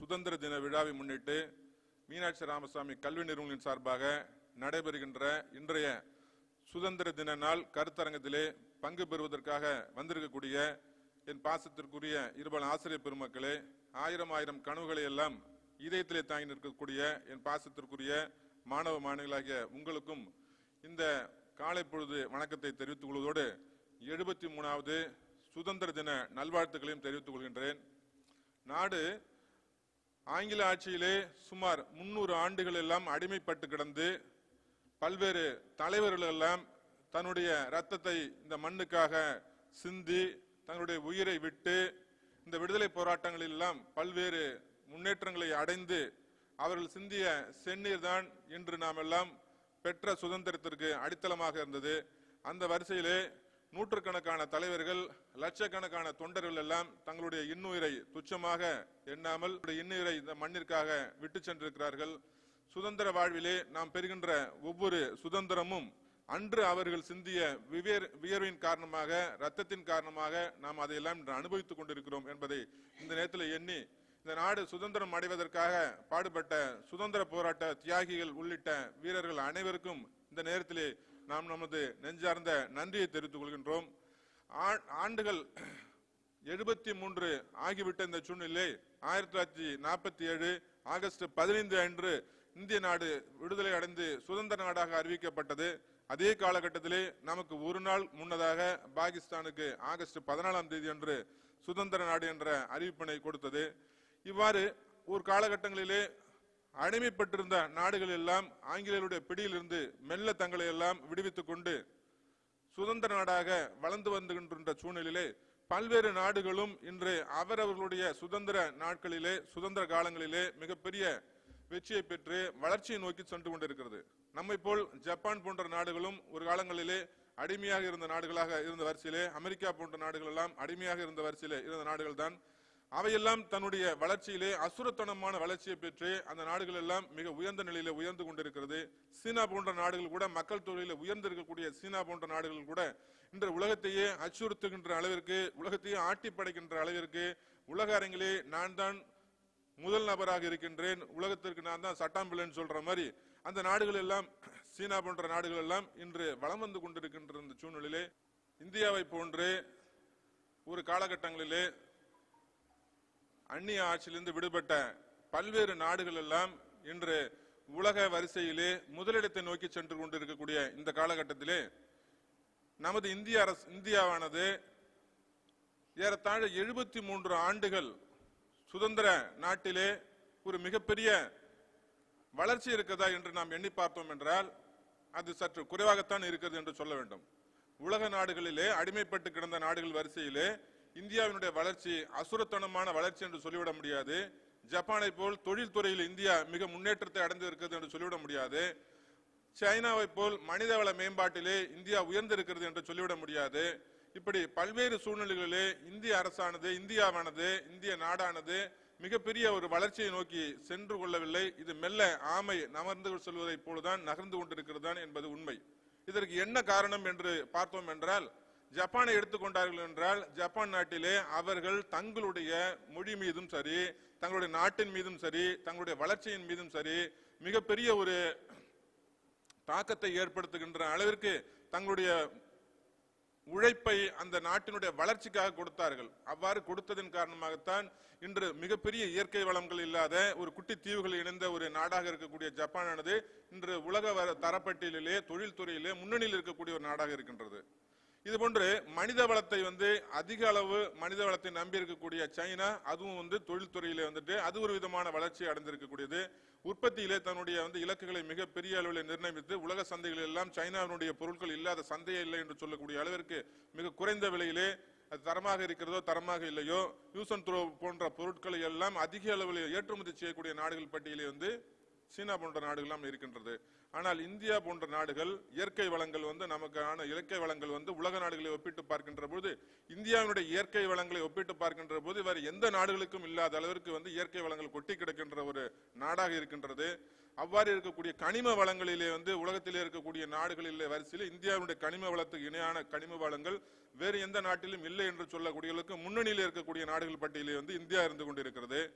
சுதந்திர தின விழாவை முன்னிட்டு மீனாட்சி ராமசாமி கல்வி நிறுவனங்களின் சார்பாக நடைபெறுகின்ற இன்றைய சுதந்திர தின நாள் கருத்தரங்கத்திலே பங்கு பெறுவதற்காக வந்திருக்கக்கூடிய என் பாசத்திற்குரிய இருபல் ஆசிரியர் பெருமக்களே ஆயிரம் ஆயிரம் கனவுகளை எல்லாம் இதயத்திலே தாங்கி நிற்கக்கூடிய என் பாசத்திற்குரிய மாணவ மாணவிகளாகிய உங்களுக்கும் இந்த காலை பொழுது வணக்கத்தை தெரிவித்துக் கொள்வதோடு எழுபத்தி மூணாவது சுதந்திர தின நல்வாழ்த்துக்களையும் தெரிவித்துக் கொள்கின்றேன் நாடு ஆங்கில ஆட்சியிலே சுமார் முன்னூறு ஆண்டுகள் எல்லாம் அடிமைப்பட்டு கிடந்து பல்வேறு தலைவர்கள் எல்லாம் தன்னுடைய ரத்தத்தை இந்த மண்ணுக்காக சிந்தி தங்களுடைய உயிரை விட்டு இந்த விடுதலை போராட்டங்களில் எல்லாம் பல்வேறு முன்னேற்றங்களை அடைந்து அவர்கள் சிந்திய செந்நீர் தான் இன்று நாம் எல்லாம் பெற்ற சுதந்திரத்திற்கு அடித்தளமாக இருந்தது அந்த வரிசையிலே நூற்றுக்கணக்கான தலைவர்கள் லட்சக்கணக்கான தொண்டர்கள் எல்லாம் தங்களுடைய இன்னுயிரை துச்சமாக எண்ணாமல் தங்களுடைய இன்னுயிரை இந்த மண்ணிற்காக விட்டு சென்றிருக்கிறார்கள் சுதந்திர வாழ்விலே நாம் பெறுகின்ற ஒவ்வொரு சுதந்திரமும் அன்று அவர்கள் சிந்திய விவேர் வியர்வின் காரணமாக ரத்தத்தின் காரணமாக நாம் அதையெல்லாம் இன்று அனுபவித்துக் கொண்டிருக்கிறோம் என்பதை இந்த நேரத்தில் எண்ணி இந்த நாடு சுதந்திரம் அடைவதற்காக பாடுபட்ட சுதந்திர போராட்ட தியாகிகள் உள்ளிட்ட வீரர்கள் அனைவருக்கும் இந்த நேரத்திலே நாம் நமது நெஞ்சார்ந்த நன்றியை தெரிவித்துக் கொள்கின்றோம் ஆ- ஆண்டுகள் எழுபத்தி மூன்று ஆகிவிட்ட இந்த சூழ்நிலை ஆயிரத்தி தொள்ளாயிரத்தி நாற்பத்தி ஏழு ஆகஸ்ட் பதினைந்து அன்று இந்திய நாடு விடுதலை அடைந்து சுதந்திர நாடாக அறிவிக்கப்பட்டது அதே காலகட்டத்திலே நமக்கு ஒரு நாள் முன்னதாக பாகிஸ்தானுக்கு ஆகஸ்ட் பதினாலாம் தேதி அன்று சுதந்திர நாடு என்ற அறிவிப்பினை கொடுத்தது இவ்வாறு ஒரு காலகட்டங்களிலே அடிமைப்பட்டிருந்த நாடுகள் எல்லாம் ஆங்கிலேயருடைய பிடியிலிருந்து மெல்ல தங்களை எல்லாம் விடுவித்துக் கொண்டு சுதந்திர நாடாக வளர்ந்து வந்துகின்ற சூழ்நிலையிலே பல்வேறு நாடுகளும் இன்று அவரவர்களுடைய சுதந்திர நாட்களிலே சுதந்திர காலங்களிலே மிகப்பெரிய வெற்றியை பெற்று வளர்ச்சியை நோக்கி சென்று கொண்டிருக்கிறது நம்மை போல் ஜப்பான் போன்ற நாடுகளும் ஒரு காலங்களிலே அடிமையாக இருந்த நாடுகளாக இருந்த வரிசையிலே அமெரிக்கா போன்ற நாடுகள் எல்லாம் அடிமையாக இருந்த வரிசையிலே இருந்த நாடுகள் தான் அவையெல்லாம் தன்னுடைய வளர்ச்சியிலே அசுரத்தனமான வளர்ச்சியை பெற்று அந்த நாடுகள் எல்லாம் மிக உயர்ந்த நிலையில உயர்ந்து கொண்டிருக்கிறது சீனா போன்ற நாடுகள் கூட மக்கள் தொகையில உயர்ந்திருக்கக்கூடிய சீனா போன்ற நாடுகள் கூட இன்று உலகத்தையே அச்சுறுத்துகின்ற அளவிற்கு உலகத்தையே ஆட்டி படைக்கின்ற அளவிற்கு உலக அரங்கிலே நான் தான் முதல் நபராக இருக்கின்றேன் உலகத்திற்கு நான் தான் சட்டாம்பிள்ளைன்னு சொல்ற மாதிரி அந்த நாடுகள் எல்லாம் சீனா போன்ற நாடுகள் எல்லாம் இன்று வலம் வந்து கொண்டிருக்கின்ற இந்த சூழ்நிலையிலே இந்தியாவை போன்று ஒரு காலகட்டங்களிலே அந்நிய ஆட்சியிலிருந்து விடுபட்ட பல்வேறு நாடுகள் எல்லாம் இன்று உலக வரிசையிலே முதலிடத்தை நோக்கி சென்று கொண்டிருக்கக்கூடிய இந்த காலகட்டத்திலே நமது இந்திய அரசு இந்தியாவானது ஏறத்தாழ எழுபத்தி மூன்று ஆண்டுகள் சுதந்திர நாட்டிலே ஒரு மிகப்பெரிய வளர்ச்சி இருக்கிறதா என்று நாம் எண்ணி பார்த்தோம் என்றால் அது சற்று குறைவாகத்தான் இருக்கிறது என்று சொல்ல வேண்டும் உலக நாடுகளிலே அடிமைப்பட்டு கிடந்த நாடுகள் வரிசையிலே இந்தியாவினுடைய வளர்ச்சி அசுரத்தனமான வளர்ச்சி என்று சொல்லிவிட முடியாது ஜப்பானை போல் தொழில்துறையில் இந்தியா மிக முன்னேற்றத்தை அடைந்து இருக்கிறது என்று சொல்லிவிட முடியாது சைனாவை போல் மனிதவள மேம்பாட்டிலே இந்தியா உயர்ந்திருக்கிறது என்று சொல்லிவிட முடியாது இப்படி பல்வேறு சூழ்நிலைகளிலே இந்திய அரசானது இந்தியாவானது இந்திய நாடானது மிகப்பெரிய ஒரு வளர்ச்சியை நோக்கி சென்று கொள்ளவில்லை இது மெல்ல ஆமை நகர்ந்து செல்வதைப் போலதான் நகர்ந்து கொண்டிருக்கிறதுதான் என்பது உண்மை இதற்கு என்ன காரணம் என்று பார்த்தோம் என்றால் ஜப்பானை எடுத்துக்கொண்டார்கள் என்றால் ஜப்பான் நாட்டிலே அவர்கள் தங்களுடைய மொழி மீதும் சரி தங்களுடைய நாட்டின் மீதும் சரி தங்களுடைய வளர்ச்சியின் மீதும் சரி மிகப்பெரிய ஒரு தாக்கத்தை ஏற்படுத்துகின்ற அளவிற்கு தங்களுடைய உழைப்பை அந்த நாட்டினுடைய வளர்ச்சிக்காக கொடுத்தார்கள் அவ்வாறு கொடுத்ததன் காரணமாகத்தான் இன்று மிகப்பெரிய இயற்கை வளங்கள் இல்லாத ஒரு குட்டி தீவுகள் இணைந்த ஒரு நாடாக இருக்கக்கூடிய ஜப்பானானது இன்று உலக வர- தரப்பட்டியலிலே தொழில்துறையிலே முன்னணியில் இருக்கக்கூடிய ஒரு நாடாக இருக்கின்றது இது போன்று மனித வளத்தை வந்து அதிக அளவு மனித வளத்தை நம்பி இருக்கக்கூடிய சைனா அதுவும் வந்து தொழில்துறையிலே வந்துட்டு அது ஒரு விதமான வளர்ச்சி அடைந்திருக்கக்கூடியது உற்பத்தியிலே தன்னுடைய வந்து இலக்குகளை மிக பெரிய அளவில் நிர்ணயித்து உலக சந்தைகளில் எல்லாம் சைனாவினுடைய பொருட்கள் இல்லாத சந்தையே இல்லை என்று சொல்லக்கூடிய அளவிற்கு மிக குறைந்த விலையிலே அது தரமாக இருக்கிறதோ தரமாக இல்லையோ யூஸ் அண்ட் த்ரோ போன்ற பொருட்களை எல்லாம் அதிக அளவில் ஏற்றுமதி செய்யக்கூடிய நாடுகள் பட்டியலே வந்து சீனா போன்ற நாடுகள்லாம் இருக்கின்றது ஆனால் இந்தியா போன்ற நாடுகள் இயற்கை வளங்கள் வந்து நமக்கான இயற்கை வளங்கள் வந்து உலக நாடுகளை ஒப்பிட்டு பார்க்கின்ற போது இந்தியாவினுடைய இயற்கை வளங்களை ஒப்பிட்டு பார்க்கின்ற போது வேறு எந்த நாடுகளுக்கும் இல்லாத அளவிற்கு வந்து இயற்கை வளங்கள் கொட்டி கிடக்கின்ற ஒரு நாடாக இருக்கின்றது அவ்வாறு இருக்கக்கூடிய கனிம வளங்களிலே வந்து உலகத்திலே இருக்கக்கூடிய நாடுகளிலே வரிசையில் இந்தியாவுடைய கனிம வளத்துக்கு இணையான கனிம வளங்கள் வேறு எந்த நாட்டிலும் இல்லை என்று சொல்லக்கூடியவர்களுக்கு முன்னணியில் இருக்கக்கூடிய நாடுகள் பட்டியலே வந்து இந்தியா இருந்து கொண்டிருக்கிறது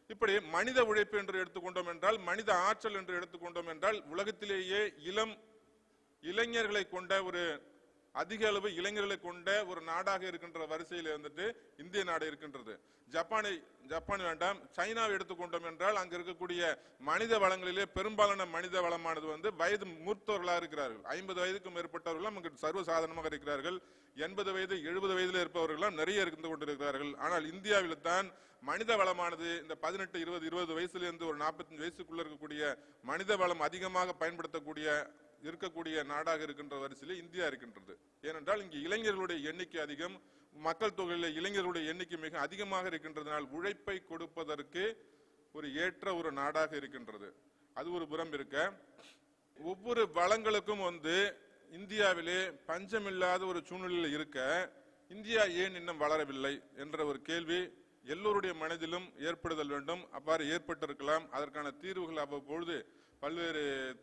இப்படி மனித உழைப்பு என்று எடுத்துக்கொண்டோம் என்றால் மனித ஆற்றல் என்று எடுத்துக்கொண்டோம் என்றால் உலகத்திலேயே இளம் இளைஞர்களை கொண்ட ஒரு அதிக அளவு இளைஞர்களை கொண்ட ஒரு நாடாக இருக்கின்ற வரிசையில் வந்துட்டு இந்திய நாடு இருக்கின்றது ஜப்பானை ஜப்பான் வேண்டாம் சைனாவை எடுத்துக்கொண்டோம் என்றால் அங்க இருக்கக்கூடிய மனித வளங்களிலே பெரும்பாலான மனித வளமானது வந்து வயது மூர்த்தவர்களாக இருக்கிறார்கள் ஐம்பது வயதுக்கும் மேற்பட்டவர்கள் அங்கு சர்வசாதாரணமாக இருக்கிறார்கள் எண்பது வயது எழுபது வயதில் இருப்பவர்கள்லாம் நிறைய இருந்து கொண்டிருக்கிறார்கள் ஆனால் இந்தியாவில் தான் மனித வளமானது இந்த பதினெட்டு இருபது இருபது வயசுல இருந்து ஒரு நாற்பத்தஞ்சு வயசுக்குள்ள இருக்கக்கூடிய மனித வளம் அதிகமாக பயன்படுத்தக்கூடிய இருக்கக்கூடிய நாடாக இருக்கின்ற வரிசையில் இந்தியா இருக்கின்றது ஏனென்றால் இங்கு இளைஞர்களுடைய எண்ணிக்கை அதிகம் மக்கள் தொகையில இளைஞர்களுடைய எண்ணிக்கை மிக அதிகமாக இருக்கின்றதனால் உழைப்பை கொடுப்பதற்கு ஒரு ஏற்ற ஒரு நாடாக இருக்கின்றது அது ஒரு புறம் இருக்க ஒவ்வொரு வளங்களுக்கும் வந்து இந்தியாவிலே பஞ்சமில்லாத ஒரு சூழ்நிலையில் இருக்க இந்தியா ஏன் இன்னும் வளரவில்லை என்ற ஒரு கேள்வி எல்லோருடைய மனதிலும் ஏற்படுதல் வேண்டும் அவ்வாறு ஏற்பட்டிருக்கலாம் அதற்கான தீர்வுகள் அவ்வப்பொழுது பல்வேறு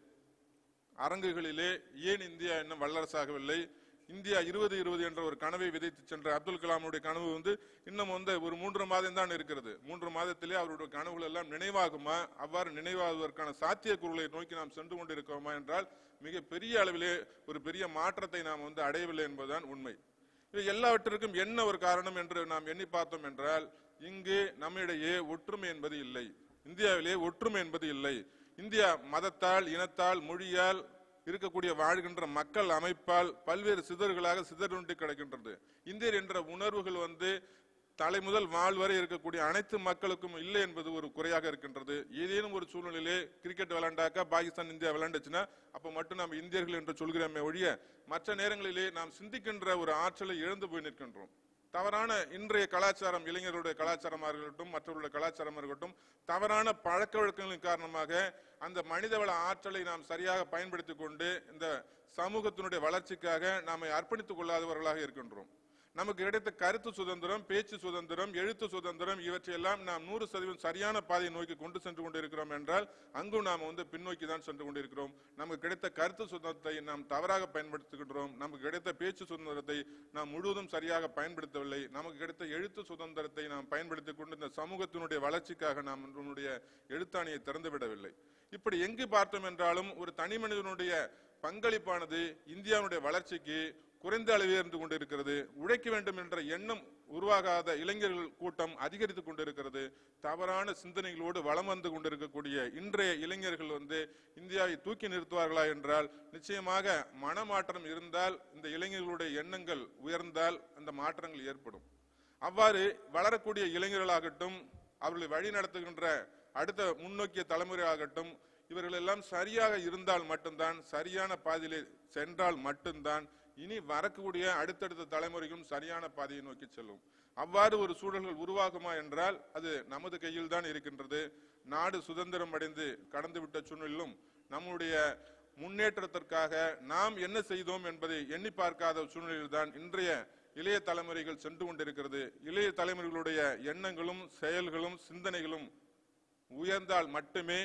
அரங்குகளிலே ஏன் இந்தியா இன்னும் வல்லரசாகவில்லை இந்தியா இருபது இருபது என்ற ஒரு கனவை விதைத்து சென்ற அப்துல் கலாமுடைய கனவு வந்து இன்னும் வந்து ஒரு மூன்று மாதம் தான் இருக்கிறது மூன்று மாதத்திலே அவருடைய கனவுகள் எல்லாம் நினைவாகுமா அவ்வாறு நினைவாகுவதற்கான சாத்தியக்கூறுகளை நோக்கி நாம் சென்று கொண்டிருக்கோமா என்றால் மிக பெரிய அளவிலே ஒரு பெரிய மாற்றத்தை நாம் வந்து அடையவில்லை என்பதுதான் உண்மை இது எல்லாவற்றிற்கும் என்ன ஒரு காரணம் என்று நாம் எண்ணி பார்த்தோம் என்றால் இங்கு நம்மிடையே ஒற்றுமை என்பது இல்லை இந்தியாவிலே ஒற்றுமை என்பது இல்லை இந்தியா மதத்தால் இனத்தால் மொழியால் இருக்கக்கூடிய வாழ்கின்ற மக்கள் அமைப்பால் பல்வேறு சிதறுகளாக சிதறுண்டு கிடக்கின்றது இந்தியர் என்ற உணர்வுகள் வந்து தலை முதல் வாழ் வரை இருக்கக்கூடிய அனைத்து மக்களுக்கும் இல்லை என்பது ஒரு குறையாக இருக்கின்றது ஏதேனும் ஒரு சூழ்நிலையிலே கிரிக்கெட் விளையாண்டாக்கா பாகிஸ்தான் இந்தியா விளையாண்டுச்சுன்னா அப்ப மட்டும் நாம் இந்தியர்கள் என்று சொல்கிறோமே ஒழிய மற்ற நேரங்களிலே நாம் சிந்திக்கின்ற ஒரு ஆற்றலை இழந்து போய் நிற்கின்றோம் தவறான இன்றைய கலாச்சாரம் இளைஞர்களுடைய கலாச்சாரமாக இருக்கட்டும் மற்றவர்களுடைய கலாச்சாரமாக இருக்கட்டும் தவறான பழக்க வழக்கங்களின் காரணமாக அந்த மனிதவள ஆற்றலை நாம் சரியாக பயன்படுத்திக் கொண்டு இந்த சமூகத்தினுடைய வளர்ச்சிக்காக நாமை அர்ப்பணித்துக் கொள்ளாதவர்களாக இருக்கின்றோம் நமக்கு கிடைத்த கருத்து சுதந்திரம் பேச்சு சுதந்திரம் எழுத்து சுதந்திரம் இவற்றையெல்லாம் நாம் நூறு சதவீதம் சரியான பாதையை நோக்கி கொண்டு சென்று கொண்டிருக்கிறோம் என்றால் அங்கும் நாம் வந்து பின்னோக்கி தான் சென்று கொண்டிருக்கிறோம் நமக்கு கிடைத்த கருத்து சுதந்திரத்தை நாம் தவறாக பயன்படுத்துகின்றோம் நமக்கு கிடைத்த பேச்சு சுதந்திரத்தை நாம் முழுவதும் சரியாக பயன்படுத்தவில்லை நமக்கு கிடைத்த எழுத்து சுதந்திரத்தை நாம் பயன்படுத்திக் கொண்டு இந்த சமூகத்தினுடைய வளர்ச்சிக்காக நாம் நம்முடைய எழுத்தாணியை திறந்து விடவில்லை இப்படி எங்கு பார்த்தோம் என்றாலும் ஒரு தனி மனிதனுடைய பங்களிப்பானது இந்தியாவுடைய வளர்ச்சிக்கு குறைந்த அளவே இருந்து கொண்டிருக்கிறது உழைக்க வேண்டும் என்ற எண்ணம் உருவாகாத இளைஞர்கள் கூட்டம் அதிகரித்துக் கொண்டிருக்கிறது தவறான சிந்தனைகளோடு வளம் வந்து கொண்டிருக்கக்கூடிய இன்றைய இளைஞர்கள் வந்து இந்தியாவை தூக்கி நிறுத்துவார்களா என்றால் நிச்சயமாக மனமாற்றம் இருந்தால் இந்த இளைஞர்களுடைய எண்ணங்கள் உயர்ந்தால் அந்த மாற்றங்கள் ஏற்படும் அவ்வாறு வளரக்கூடிய இளைஞர்களாகட்டும் அவர்களை வழி நடத்துகின்ற அடுத்த முன்னோக்கிய தலைமுறையாகட்டும் இவர்கள் எல்லாம் சரியாக இருந்தால் மட்டும்தான் சரியான பாதையிலே சென்றால் மட்டும்தான் இனி வரக்கூடிய அடுத்தடுத்த தலைமுறைக்கும் சரியான பாதையை நோக்கி செல்லும் அவ்வாறு ஒரு சூழல்கள் உருவாகுமா என்றால் அது நமது கையில் தான் இருக்கின்றது நாடு சுதந்திரம் அடைந்து கடந்துவிட்ட சூழ்நிலையிலும் நம்முடைய முன்னேற்றத்திற்காக நாம் என்ன செய்தோம் என்பதை எண்ணி பார்க்காத சூழ்நிலையில் தான் இன்றைய இளைய தலைமுறைகள் சென்று கொண்டிருக்கிறது இளைய தலைமுறைகளுடைய எண்ணங்களும் செயல்களும் சிந்தனைகளும் உயர்ந்தால் மட்டுமே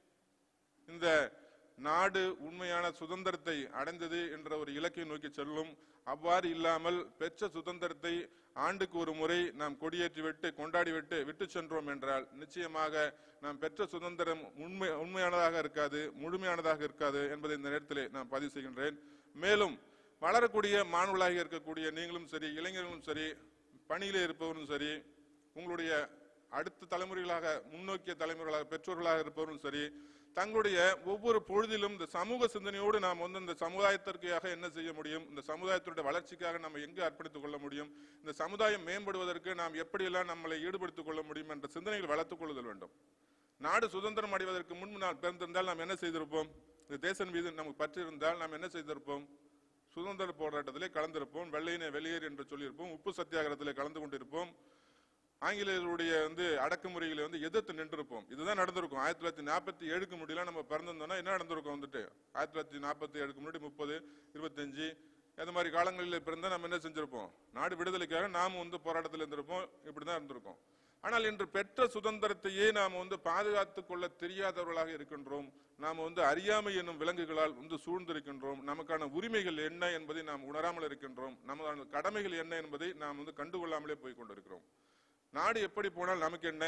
இந்த நாடு உண்மையான சுதந்திரத்தை அடைந்தது என்ற ஒரு இலக்கை நோக்கி செல்லும் அவ்வாறு இல்லாமல் பெற்ற சுதந்திரத்தை ஆண்டுக்கு ஒரு முறை நாம் கொடியேற்றி விட்டு கொண்டாடி விட்டு விட்டு சென்றோம் என்றால் நிச்சயமாக நாம் பெற்ற சுதந்திரம் உண்மை உண்மையானதாக இருக்காது முழுமையானதாக இருக்காது என்பதை இந்த நேரத்திலே நான் பதிவு செய்கின்றேன் மேலும் வளரக்கூடிய மாணவர்களாக இருக்கக்கூடிய நீங்களும் சரி இளைஞர்களும் சரி பணியிலே இருப்பவரும் சரி உங்களுடைய அடுத்த தலைமுறைகளாக முன்னோக்கிய தலைமுறைகளாக பெற்றோர்களாக இருப்பவரும் சரி தங்களுடைய ஒவ்வொரு பொழுதிலும் இந்த சமூக சிந்தனையோடு நாம் வந்து இந்த சமுதாயத்திற்காக என்ன செய்ய முடியும் இந்த சமுதாயத்தினுடைய வளர்ச்சிக்காக நம்ம எங்கு அர்ப்பணித்துக் கொள்ள முடியும் இந்த சமுதாயம் மேம்படுவதற்கு நாம் எப்படியெல்லாம் நம்மளை ஈடுபடுத்திக் கொள்ள முடியும் என்ற சிந்தனைகள் வளர்த்துக் கொள்ளுதல் வேண்டும் நாடு சுதந்திரம் அடைவதற்கு முன்பு நாம் பிறந்திருந்தால் நாம் என்ன செய்திருப்போம் இந்த தேசம் மீது நமக்கு பற்று இருந்தால் நாம் என்ன செய்திருப்போம் சுதந்திர போராட்டத்திலே கலந்திருப்போம் வெள்ளையினை வெளியேறு என்று சொல்லியிருப்போம் உப்பு சத்தியாகிரத்திலே கலந்து கொண்டிருப்போம் ஆங்கிலேயர்களுடைய வந்து அடக்குமுறைகளை வந்து எதிர்த்து நின்றிருப்போம் இதுதான் நடந்திருக்கும் ஆயிரத்தி தொள்ளாயிரத்தி நாற்பத்தி ஏழுக்கு முடியல நம்ம பிறந்திருந்தோம்னா என்ன நடந்திருக்கும் வந்துட்டு ஆயிரத்தி தொள்ளாயிரத்தி நாற்பத்தி ஏழுக்கு முன்னாடி முப்பது இருபத்தஞ்சு அந்த மாதிரி காலங்களில் பிறந்தா நம்ம என்ன செஞ்சிருப்போம் நாடு விடுதலைக்காக நாம் வந்து போராட்டத்தில் இருந்திருப்போம் இப்படிதான் இருந்திருக்கோம் ஆனால் இன்று பெற்ற சுதந்திரத்தையே நாம் வந்து பாதுகாத்துக் கொள்ள தெரியாதவர்களாக இருக்கின்றோம் நாம் வந்து அறியாமை என்னும் விலங்குகளால் வந்து சூழ்ந்திருக்கின்றோம் நமக்கான உரிமைகள் என்ன என்பதை நாம் உணராமல் இருக்கின்றோம் நமக்கான கடமைகள் என்ன என்பதை நாம் வந்து கண்டுகொள்ளாமலே போய் கொண்டிருக்கிறோம் நாடு எப்படி போனால் நமக்கு என்ன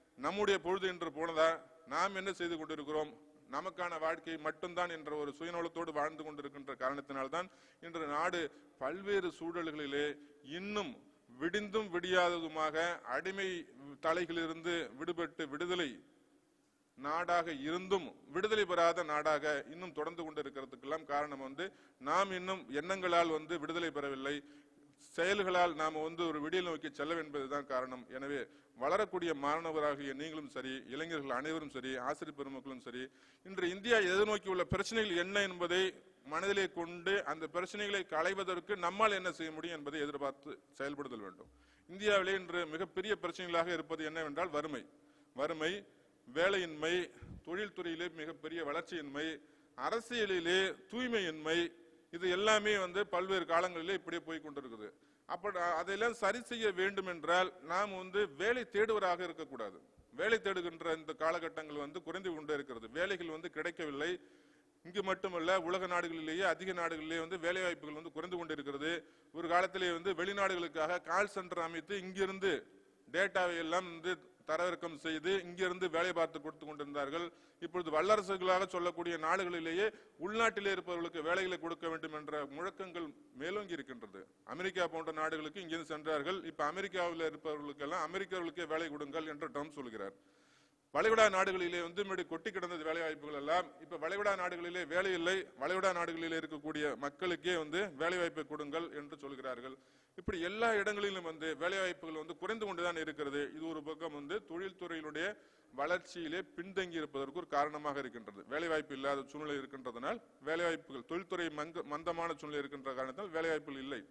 நம்முடைய பொழுது என்று போனதா நாம் என்ன செய்து கொண்டிருக்கிறோம் நமக்கான வாழ்க்கை மட்டும்தான் என்ற ஒரு சுயநலத்தோடு வாழ்ந்து கொண்டிருக்கின்ற காரணத்தினால்தான் இன்று நாடு பல்வேறு சூழல்களிலே இன்னும் விடிந்தும் விடியாததுமாக அடிமை தலைகளிலிருந்து விடுபட்டு விடுதலை நாடாக இருந்தும் விடுதலை பெறாத நாடாக இன்னும் தொடர்ந்து கொண்டிருக்கிறதுக்கெல்லாம் காரணம் வந்து நாம் இன்னும் எண்ணங்களால் வந்து விடுதலை பெறவில்லை செயல்களால் நாம் வந்து ஒரு விடியல் நோக்கி செல்ல என்பதுதான் காரணம் எனவே வளரக்கூடிய மாணவராகிய நீங்களும் சரி இளைஞர்கள் அனைவரும் சரி ஆசிரியர் பெருமக்களும் சரி இன்று இந்தியா எதிர்நோக்கி உள்ள பிரச்சனைகள் என்ன என்பதை மனதிலே கொண்டு அந்த பிரச்சனைகளை களைவதற்கு நம்மால் என்ன செய்ய முடியும் என்பதை எதிர்பார்த்து செயல்படுதல் வேண்டும் இந்தியாவிலே இன்று மிகப்பெரிய பிரச்சனைகளாக இருப்பது என்னவென்றால் வறுமை வறுமை வேலையின்மை தொழில்துறையிலே மிகப்பெரிய வளர்ச்சியின்மை அரசியலிலே தூய்மையின்மை இது எல்லாமே வந்து பல்வேறு காலங்களிலே இப்படியே போய் கொண்டிருக்குது அப்ப அதையெல்லாம் சரி செய்ய வேண்டும் என்றால் நாம் வந்து வேலை தேடுவராக இருக்கக்கூடாது வேலை தேடுகின்ற இந்த காலகட்டங்கள் வந்து குறைந்து கொண்டே இருக்கிறது வேலைகள் வந்து கிடைக்கவில்லை இங்கு மட்டுமல்ல உலக நாடுகளிலேயே அதிக நாடுகளிலேயே வந்து வேலை வாய்ப்புகள் வந்து குறைந்து கொண்டிருக்கிறது ஒரு காலத்திலே வந்து வெளிநாடுகளுக்காக கால் சென்டர் அமைத்து இங்கிருந்து டேட்டாவை எல்லாம் வந்து தரவிறக்கம் செய்து இங்கிருந்து வேலை பார்த்து கொடுத்து கொண்டிருந்தார்கள் இப்பொழுது வல்லரசுகளாக சொல்லக்கூடிய நாடுகளிலேயே உள்நாட்டிலே இருப்பவர்களுக்கு வேலைகளை கொடுக்க வேண்டும் என்ற முழக்கங்கள் மேலோங்கி இருக்கின்றது அமெரிக்கா போன்ற நாடுகளுக்கு இங்கிருந்து சென்றார்கள் இப்ப அமெரிக்காவில் இருப்பவர்களுக்கெல்லாம் அமெரிக்கர்களுக்கே வேலை கொடுங்கள் என்ற டேர்ம் சொல்கிறார் வளைகுடா நாடுகளிலே வந்து முன்னாடி கொட்டி கிடந்தது வேலை வாய்ப்புகள் எல்லாம் இப்ப வளைகுடா நாடுகளிலே வேலை இல்லை வளைகுடா நாடுகளிலே இருக்கக்கூடிய மக்களுக்கே வந்து வேலை வாய்ப்பை கொடுங்கள் என்று சொல்கிறார்கள் இப்படி எல்லா இடங்களிலும் வந்து வேலை வாய்ப்புகள் வந்து குறைந்து கொண்டுதான் இருக்கிறது இது ஒரு பக்கம் வந்து தொழில்துறையினுடைய வளர்ச்சியிலே பின்தங்கி இருப்பதற்கு ஒரு காரணமாக இருக்கின்றது வேலை வாய்ப்பு இல்லாத சூழ்நிலை இருக்கின்றதனால் வேலை வாய்ப்புகள் தொழில்துறை மங்க மந்தமான சூழ்நிலை இருக்கின்ற காரணத்தால் வேலை வாய்ப்புகள் இல்லை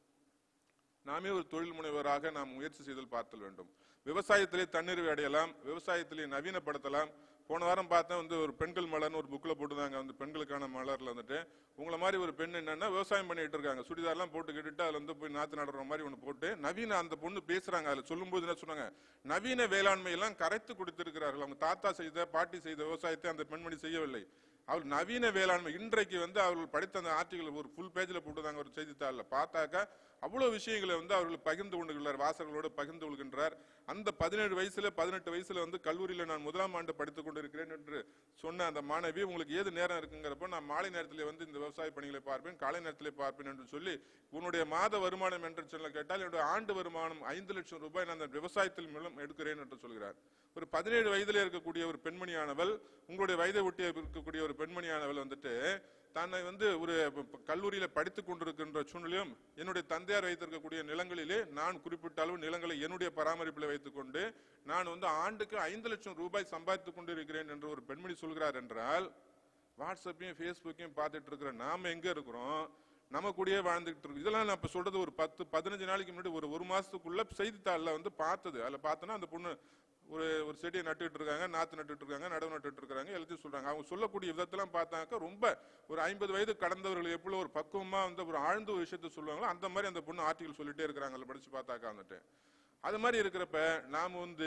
நாமே ஒரு தொழில் முனைவராக நாம் முயற்சி செய்தல் பார்த்தல் வேண்டும் விவசாயத்திலே தண்ணீர் அடையலாம் விவசாயத்திலே நவீனப்படுத்தலாம் போன வாரம் பார்த்தேன் வந்து ஒரு பெண்கள் மலர்னு ஒரு புக்கில் போட்டுருந்தாங்க வந்து பெண்களுக்கான மலர்ல வந்துட்டு உங்களை மாதிரி ஒரு பெண் என்னன்னா விவசாயம் பண்ணிட்டு இருக்காங்க சுடிதார்லாம் போட்டுக்கிட்டு அதுல வந்து போய் நாத்து நடுற மாதிரி ஒன்று போட்டு நவீன அந்த பொண்ணு பேசுறாங்க அதுல சொல்லும்போது என்ன சொன்னாங்க நவீன வேளாண்மை எல்லாம் கரைத்து கொடுத்திருக்கிறார்கள் அவங்க தாத்தா செய்த பாட்டி செய்த விவசாயத்தை அந்த பெண்மணி செய்யவில்லை அவர் நவீன வேளாண்மை இன்றைக்கு வந்து அவர்கள் படித்த அந்த ஆர்டிகல் ஒரு ஃபுல் பேஜில் போட்டுதாங்க ஒரு செய்தித்தாளில் பார்த்தாக்கா அவ்வளவு விஷயங்களை வந்து அவர்கள் பகிர்ந்து கொண்டுள்ளார் வாசகர்களோடு பகிர்ந்து கொள்கின்றார் அந்த பதினேழு வயசுல பதினெட்டு வயசுல வந்து கல்லூரியில நான் முதலாம் ஆண்டு படித்துக் கொண்டிருக்கிறேன் என்று சொன்ன அந்த மாணவி உங்களுக்கு ஏது நேரம் இருக்குங்கிறப்ப நான் மாலை நேரத்திலே வந்து இந்த விவசாய பணிகளை பார்ப்பேன் காலை நேரத்திலே பார்ப்பேன் என்று சொல்லி உன்னுடைய மாத வருமானம் என்று சொல்ல கேட்டால் என்னுடைய ஆண்டு வருமானம் ஐந்து லட்சம் ரூபாய் நான் அந்த விவசாயத்தில் மூலம் எடுக்கிறேன் என்று சொல்கிறார் ஒரு பதினேழு வயதிலே இருக்கக்கூடிய ஒரு பெண்மணியானவள் உங்களுடைய வயதை ஒட்டிய இருக்கக்கூடிய ஒரு பெண்மணியானவள் வந்துட்டு தன்னை வந்து ஒரு ப- ப- கல்லூரியில படித்துக் கொண்டிருக்கின்ற சூழ்நிலையும் என்னுடைய தந்தையார் வைத்திருக்கக்கூடிய நிலங்களிலே நான் குறிப்பிட்ட அளவு நிலங்களை என்னுடைய பராமரிப்பில் வைத்துக்கொண்டு நான் வந்து ஆண்டுக்கு ஐந்து லட்சம் ரூபாய் சம்பாதித்துக் கொண்டிருக்கிறேன் என்று ஒரு பெண்மணி சொல்கிறார் என்றால் வாட்ஸ்அப்பையும் ஃபேஸ்புக்கையும் பார்த்துட்டு இருக்கிற நாம எங்க இருக்கிறோம் நம்ம கூடயே வாழ்ந்துகிட்டு இருக்கோம் இதெல்லாம் நான் இப்ப சொல்றது ஒரு பத்து பதினஞ்சு நாளைக்கு முன்னாடி ஒரு ஒரு மாசத்துக்குள்ள செய்தித்தாளில் வந்து பார்த்தது அதுல பார்த்தோன்னா அந்த பொண்ணு ஒரு ஒரு செடியை நட்டுட்டு இருக்காங்க நாத்து நட்டுட்டு இருக்காங்க நடவு நட்டுட்டு இருக்காங்க எல்லாத்தையும் சொல்றாங்க அவங்க சொல்லக்கூடிய விதத்தெல்லாம் பார்த்தாக்க ரொம்ப ஒரு ஐம்பது வயது கடந்தவர்கள் எப்படி ஒரு பக்குவமா வந்து ஒரு ஆழ்ந்த ஒரு விஷயத்த சொல்லுவாங்களோ அந்த மாதிரி அந்த பொண்ணு ஆர்டிகல் சொல்லிட்டே இருக்கிறாங்க படிச்சு பார்த்தாக்கா வந்துட்டு அது மாதிரி இருக்கிறப்ப நாம வந்து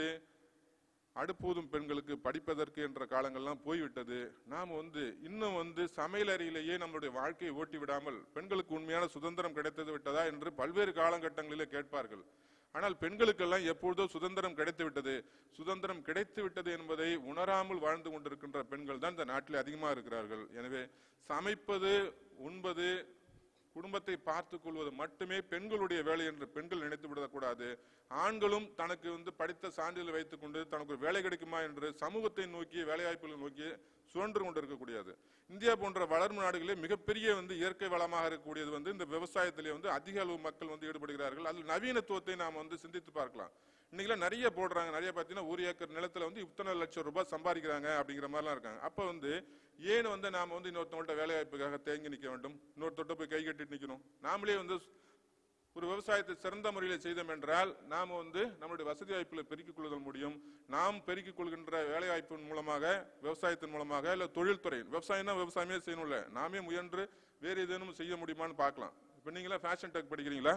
அடுப்பூதும் பெண்களுக்கு படிப்பதற்கு என்ற காலங்கள்லாம் போய்விட்டது நாம் வந்து இன்னும் வந்து சமையல் அறையிலேயே நம்மளுடைய வாழ்க்கையை ஓட்டி விடாமல் பெண்களுக்கு உண்மையான சுதந்திரம் கிடைத்தது விட்டதா என்று பல்வேறு காலகட்டங்களிலே கேட்பார்கள் ஆனால் பெண்களுக்கெல்லாம் எப்பொழுதோ சுதந்திரம் கிடைத்து விட்டது சுதந்திரம் கிடைத்து விட்டது என்பதை உணராமல் வாழ்ந்து கொண்டிருக்கின்ற பெண்கள் தான் இந்த நாட்டில் அதிகமாக இருக்கிறார்கள் எனவே சமைப்பது உண்பது குடும்பத்தை பார்த்துக் கொள்வது மட்டுமே பெண்களுடைய வேலை என்று பெண்கள் நினைத்து விடக்கூடாது ஆண்களும் தனக்கு வந்து படித்த சான்றிதழ் வைத்துக் கொண்டு தனக்கு ஒரு வேலை கிடைக்குமா என்று சமூகத்தை நோக்கி வேலைவாய்ப்புகளை நோக்கி சுழன்று கொண்டிருக்கக்கூடியது இந்தியா போன்ற வளரும் நாடுகளிலே மிகப்பெரிய வந்து இயற்கை வளமாக இருக்கக்கூடியது வந்து இந்த விவசாயத்திலே வந்து அதிக அளவு மக்கள் வந்து ஈடுபடுகிறார்கள் அதில் நவீனத்துவத்தை நாம் வந்து சிந்தித்து பார்க்கலாம் இன்னைக்கெல்லாம் நிறைய போடுறாங்க நிறைய பார்த்தீங்கன்னா ஒரு ஏக்கர் நிலத்துல வந்து இத்தனை லட்சம் ரூபாய் சம்பாதிக்கிறாங்க அப்படிங்கிற மாதிரிலாம் இருக்காங்க அப்ப வந்து ஏன் வந்து நாம வந்து இன்னொருத்தவங்கள்ட்ட வேலை வாய்ப்புக்காக தேங்கி நிற்க வேண்டும் இன்னொருத்தொட்ட போய் கை கட்டிட்டு நிக்கணும் நாமளே வந்து ஒரு விவசாயத்தை சிறந்த முறையில் செய்தோம் என்றால் நாம் வந்து நம்மளுடைய வசதி வாய்ப்புகளை பெருக்கிக் கொள்ளுதல் முடியும் நாம் பெருக்கிக் கொள்கின்ற வேலை வாய்ப்பின் மூலமாக விவசாயத்தின் மூலமாக இல்ல தொழில்துறை விவசாயம்னா விவசாயமே செய்யணும்ல நாமே முயன்று வேறு ஏதேனும் செய்ய முடியுமான்னு பார்க்கலாம் இப்போ நீங்களா ஃபேஷன் டெக் படிக்கிறீங்களா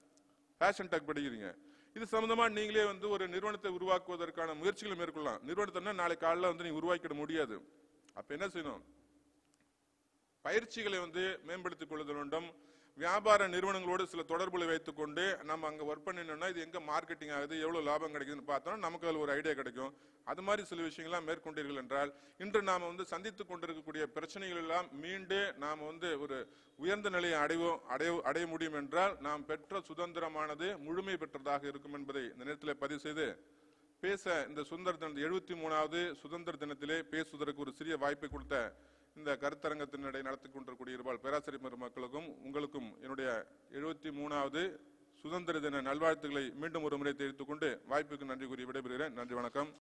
ஃபேஷன் டெக் படிக்கிறீங்க இது சம்பந்தமா நீங்களே வந்து ஒரு நிறுவனத்தை உருவாக்குவதற்கான முயற்சிகளை மேற்கொள்ளலாம் நிறுவனத்தை நாளை காலைல வந்து நீங்க உருவாக்கிட முடியாது அப்ப என்ன செய்யணும் பயிற்சிகளை வந்து மேம்படுத்திக் கொள்ளுதல் வேண்டும் வியாபார நிறுவனங்களோடு சில தொடர்புகளை வைத்துக்கொண்டு நம்ம அங்க ஒர்க் பண்ணினோம்னா இது எங்க மார்க்கெட்டிங் ஆகுது எவ்வளவு லாபம் கிடைக்குதுன்னு பார்த்தோம்னா நமக்கு அதுல ஒரு ஐடியா கிடைக்கும் அது மாதிரி சில விஷயங்கள்லாம் மேற்கொண்டீர்கள் என்றால் இன்று நாம வந்து சந்தித்துக் கொண்டிருக்கக்கூடிய பிரச்சனைகள் எல்லாம் மீண்டு நாம வந்து ஒரு உயர்ந்த நிலையை அடைவோம் அடைய அடைய முடியும் என்றால் நாம் பெற்ற சுதந்திரமானது முழுமை பெற்றதாக இருக்கும் என்பதை இந்த நேரத்தில் பதிவு செய்து பேச இந்த சுதந்திர தின எழுபத்தி மூணாவது சுதந்திர தினத்திலே பேசுவதற்கு ஒரு சிறிய வாய்ப்பை கொடுத்த இந்த கருத்தரங்கத்தினிடை நடத்தி கொண்டிருக்கூடிய இருபால் பேராசிரியர் பெருமக்களுக்கும் உங்களுக்கும் என்னுடைய எழுபத்தி மூணாவது சுதந்திர தின நல்வாழ்த்துக்களை மீண்டும் ஒரு முறை தெரிவித்துக் கொண்டு வாய்ப்புக்கு நன்றி கூறி விடைபெறுகிறேன் நன்றி வணக்கம்